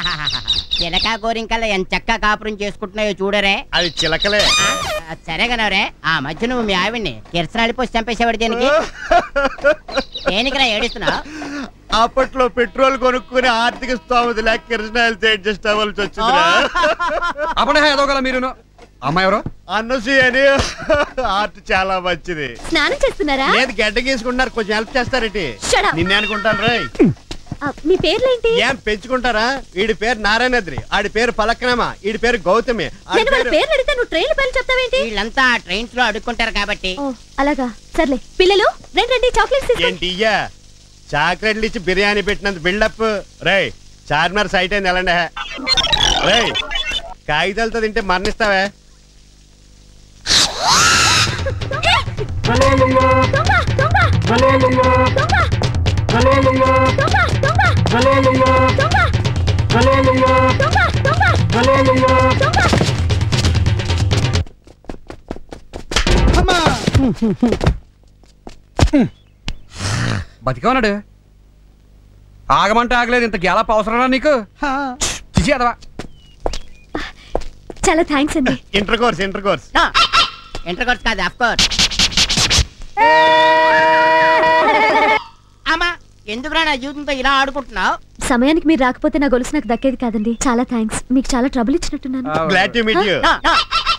చిలక గోరింకల్లా ఎంత చక్క కాపురం చేసుకుంటున్నాయో చూడరే అది చిలకలే ఆ, ఆ, సరే కనవరే ఆ మధ్య నువ్వు మీ ఆవిడ్ని కిరసనాడి పోసి చంపేసేవాడు దేనికి దేనికిరా ఏడుస్తున్నావు అప్పట్లో పెట్రోల్ కొనుక్కుని ఆర్థిక స్తోమత లేక కిరసనాయలు అడ్జస్ట్ అవ్వాల్సి వచ్చిందిరా అప్పుడే ఎదోగల మీరు అమ్మాయి ఎవరు అన్నసి అని ఆర్ట్ చాలా మంచిది స్నానం చేస్తున్నారా లేదు గడ్డ గీసుకుంటున్నారు కొంచెం హెల్ప్ చేస్తారేటి Shut up. నిన్నే అనుకుంటాను రా ఆ, మీ పేర్లేంటి ఏం పెంచుకుంటారా వీడి పేరు నారాయణద్రి ఆడి పేరు పలక్నమ వీడి పేరు గౌతమి ఆడి నేను వాళ్ళ పేరు పేర్లు అడిగితే నువ్వు ట్రైన్ పేర్లు చెప్తావేంటి వీళ్ళంతా ట్రైన్స్ లో అడుక్కుంటారు కాబట్టి ఓ అలాగా సర్లే పిల్లలు రండి రండి చాక్లెట్స్ తీసుకో ఏంటి ఇయ్యా చాక్లెట్లు ఇచ్చి బిర్యానీ పెట్టినంత బిల్డప్ రేయ్ చార్మినార్ సైట్ అయింది ఎలాండే రేయ్ కాగితాలతో తింటే మరణిస్తావే దొంగ, దొంగ, దొంగ, దొంగ, దొంగ, దొంగ, దొంగ, దొంగ. బతికే ఉన్నాడు ఆగమంటే ఆగలేదు ఇంత గ్యాలప్ అవసరమా నీకు చిచి అదవా చాలా థ్యాంక్స్ అండి inter course inter course inter course కాదు అఫ్ కోర్స్ అమ్మా ఎందుకురా నా జీవితంతో ఇలా ఆడుకుంటున్నావు సమయానికి మీరు రాకపోతే నా గొలుసు నాకు దక్కేది కాదండి చాలా థ్యాంక్స్ మీకు చాలా ట్రబుల్ ఇచ్చినట్టున్నాను glad to meet you no, no.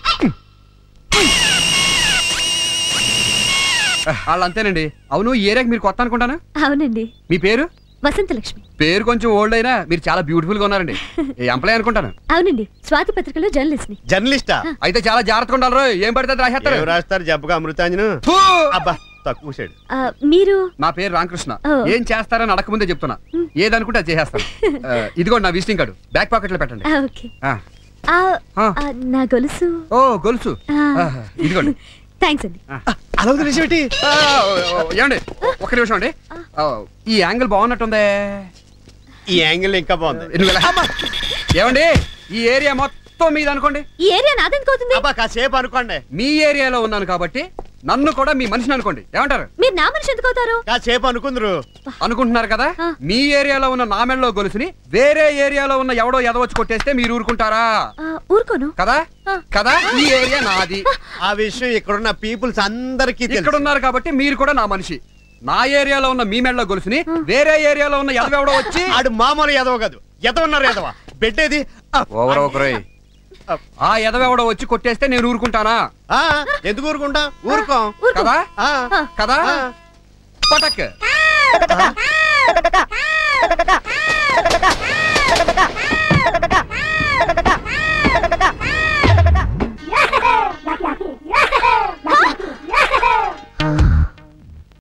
వాళ్ళు అంతేనండి అవును ఈ ఏరియాకి మీరు కొత్త అనుకుంటాను అవునండి మీ పేరు వసంత లక్ష్మి పేరు కొంచెం ఓల్డ్ అయినా మీరు చాలా బ్యూటిఫుల్ గా ఉన్నారండి ఎంప్లాయ్ అనుకుంటాను అవునండి స్వాతి పత్రికలో జర్నలిస్ట్ ని జర్నలిస్టా అయితే చాలా జాగ్రత్తగా ఉండాలి ఏం పడితే అది రాసేస్తారు ఏం రాస్తారు జబ్బుగా అమృతాంజను ఫూ! అబ్బా తక్కువ సైడ్ ఆ, మీరు నా పేరు రామకృష్ణ ఓ. ఏం చేస్తారని అడగకముందే చెప్తున్నా ఏదనుకుంటే అది చేసేస్తాను ఆ, ఇదిగోండి నా విజిటింగ్ కార్డు బ్యాక్ పాకెట్ లో పెట్టండి ఆ, ఓకే ఆ. ఆ, ఆ. ఆ, నా గొలుసు ఓ గొలుసు ఆ. ఆ, ఇదిగోండి థ్యాంక్స్ అండి అలా వదిలేసి పెట్టి ఆ, ఓ, ఓ, ఏమండి ఒక్క నిమిషం అండి ఆ, ఈ యాంగిల్ బాగున్నట్టుందే ఈ యాంగిల్ ఇంకా బాగుంది ఎన్ని వేల- ఏమండి ఈ ఏరియా మొత్తం మీద అనుకోండి ఈ ఏరియా నాదనుకోతుంది అబ్బా కాసేపు అనుకోండి మీ ఏరియాలో ఉన్నాను కాబట్టి నన్ను కూడా మీ మనిషిని అనుకోండి ఏమంటారు మీరు నా మనిషి ఎందుకు అవుతారు కాసేపు అనుకుందరు అనుకుంటున్నారు కదా ఆ. మీ ఏరియాలో ఉన్న నామెళ్ళలో గొలుసుని వేరే ఏరియాలో ఉన్న ఎవడో ఎదవచ్చి కొట్టేస్తే మీరు ఊరుకుంటారా ఆ, ఊరుకోను కదా ఆ. కదా ఈ ఏరియా నాది ఆ విషయం ఇక్కడున్న పీపుల్స్ అందరికీ ఇక్కడ తెలుసు ఉన్నారు కాబట్టి మీరు కూడా నా మనిషి నా ఏరియాలో ఉన్న మీ మెళ్ళ గొలుసుని వేరే ఏరియాలో ఉన్న ఎదవెవడో వచ్చి ఆడు మామూలు ఎదవ కాదు ఎదవ ఉన్నారు ఎదవ పెట్టేది ఓవర్ ఒకరోయ్ ఆ ఎదవెవడో వచ్చి కొట్టేస్తే నేను ఊరుకుంటానా ఆ, ఎందుకు ఊరుకుంటా ఊరుకోం ఊరుకో కదా ఆ, కదా ఆ. పటక్ ఆ.